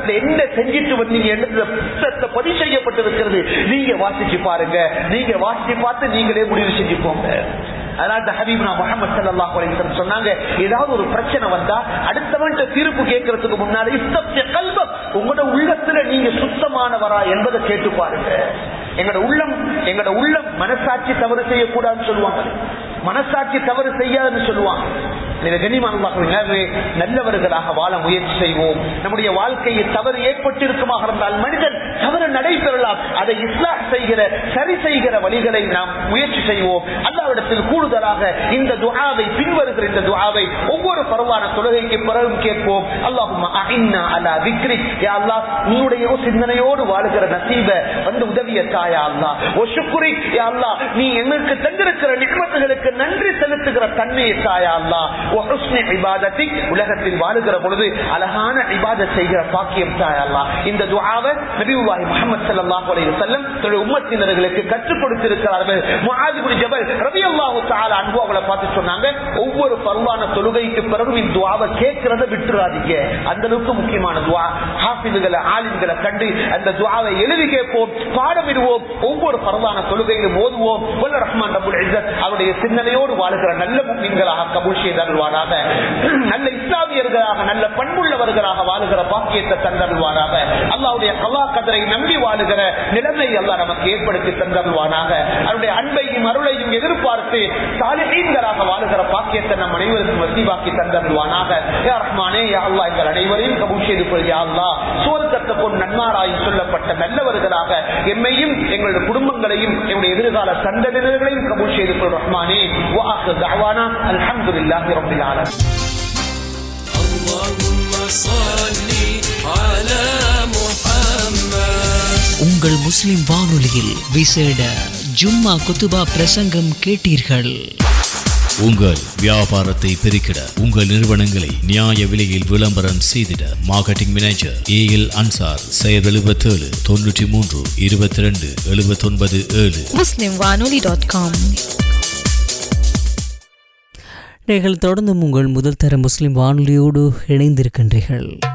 வெளிநாட்டுல என்ன செஞ்சுட்டு வந்தீங்க என்னத்துல புத்தகத்தை பதிவு செய்யப்பட்டிருக்கிறது நீங்க வாசிச்சு பாருங்க நீங்க வாசிச்சு பார்த்து நீங்களே முடிவு செஞ்சு போங்க அதனால இந்த ஹபீப்னா முகமது ஸல்லல்லாஹு அலைஹி வஸல்லம் சொன்னாங்க ஏதாவது ஒரு பிரச்சனை வந்தா அடுத்தவன்கிட்ட தீர்ப்பு கேட்கறதுக்கு முன்னால இஸ்தப்ய கல்பம் உங்களோட உள்ளத்துல நீங்க சுத்தமானவரா என்பதை கேட்டு பாருங்க எங்களோட உள்ளம் எங்களோட உள்ளம் மனசாட்சி தவறு செய்யக்கூடாதுன்னு சொல்லுவாங்க மனசாட்சி தவறு செய்யாதுன்னு சொல்லுவாங்க எனவே கண்ணியமானவர்களே, நல்லவர்களாக வாழ முயற்சி செய்வோம் நம்முடைய வாழ்க்கையில் தவறு ஏற்பட்டிருக்குமாக இருந்தால் மனிதன் தவறு நடைபெறலாம் அதை இஸ்லாம் செய்கிற சரி செய்கிற வழிகளை நாம் முயற்சி செய்வோம் அல்லாவிடத்தில் கூடுதலாக இந்த துஆவை பின்வருகிற இந்த துஆவை ஒவ்வொரு பரவான தொழுகைக்கு பிறகும் கேட்போம் அல்லாஹும்ம அஇன்னா அலா திக்ரி யா அல்லாஹ் உன்னுடைய சிந்தனையோடு வாழுகிற நசீப வந்து உதவிய தாயா அல்லாஹ் ஓ சுக்ரி யா அல்லாஹ் நீ எங்களுக்கு தந்திருக்கிற நிகமத்துகளுக்கு நன்றி செலுத்துகிற தன்மையை தாயா அல்லாஹ் ஓ ஹுஸ்னி இபாதத்தி உலகத்தில் வாழுகிற பொழுது அழகான இபாதத் செய்கிற பாக்கியம் தாயா அல்லாஹ் இந்த துஆவை நபியுல்லாஹி முஹம்மது ஸல்லல்லாஹு அலைஹி வஸல்லம் தன்னுடைய உம்மத்தினர்களுக்கு கற்றுக் கொடுத்திருக்கிறார்கள் முஆது இப்னு ஜபல் ரலியல்லாஹு தஆலா அன்ஹு அவங்களை பார்த்து சொன்னாங்க ஒவ்வொரு பருவான தொழுகைக்கு பிறகு இந்த துஆவை கேட்கிறத விட்டுறாதீங்க அந்த அளவுக்கு முக்கியமான துஆ ஹாஃபிதுகளை ஆலிம்களை கண்டு அந்த துஆவை எழுதி கேட்போம் பாடமிடுவோம் ஒவ்வொரு பரவான தொழுகையிலும் ஓதுவோம் வல்ல ரஹ்மான் ரபுல் இஸ்ஸத் அவருடைய சிந்தனையோடு வாழுகிற நல்ல முக்மீன்களாக கபூல் செய்தருவாராக நல்ல இஸ்லாமியர்களாக நல்ல பண்புள்ளவர்களாக வாழுகிற பாக்கியத்தை தந்தருவாராக அல்லாவுடைய கலா கதரை நம்பி வாழுகிற நிலைமை அல்லாஹ் நமக்கு ஏற்படுத்தி தந்தருவானாக அவருடைய அன்பையும் அருளையும் எதிர்பார்த்து சாலிஹீன்களாக வாழுகிற பாக்கியத்தை நம் அனைவருக்கும் வசீவாக்கி தந்தருவானாக யா ரஹ்மானே யா அல்லாஹ் எங்கள் அனைவரையும் கபூல் செய்து கொள் யா அல்லாஹ் சுவர்க்கத்தை பொன் நன்மாராய் சொல்லப்பட்ட நல்லவர்களாக எம்மையும் எங்களுடைய குடும்பங்களையும் எங்களுடைய எதிர்கால சந்ததியினர்களையும் கபூல் செய்து கொள் ரஹ்மானே வாஹு தஅவானா அல்ஹம்துலில்லாஹி ரப்பில் ஆலமீன் اللهم صل على محمد உங்கள் முஸ்லிம் வானொலியில் விசேட ஜும்மா குத்துபா பிரசங்கம் கேட்டீர்கள் உங்கள் வியாபாரத்தை பெருக்கிட உங்கள் நிறுவனங்களை நியாய விலையில் விளம்பரம் செய்திட marketing manager A L Ansar செயல் எழுபத்தேழு தொன்னூற்றி மூன்று இருபத்தி ரெண்டு எழுபத்தொன்பது ஏழு muslimwanoli.com நீங்கள் தொடர்ந்தும் உங்கள் முதல் தர முஸ்லிம் வானொலியோடு இணைந்திருக்கின்றீர்கள்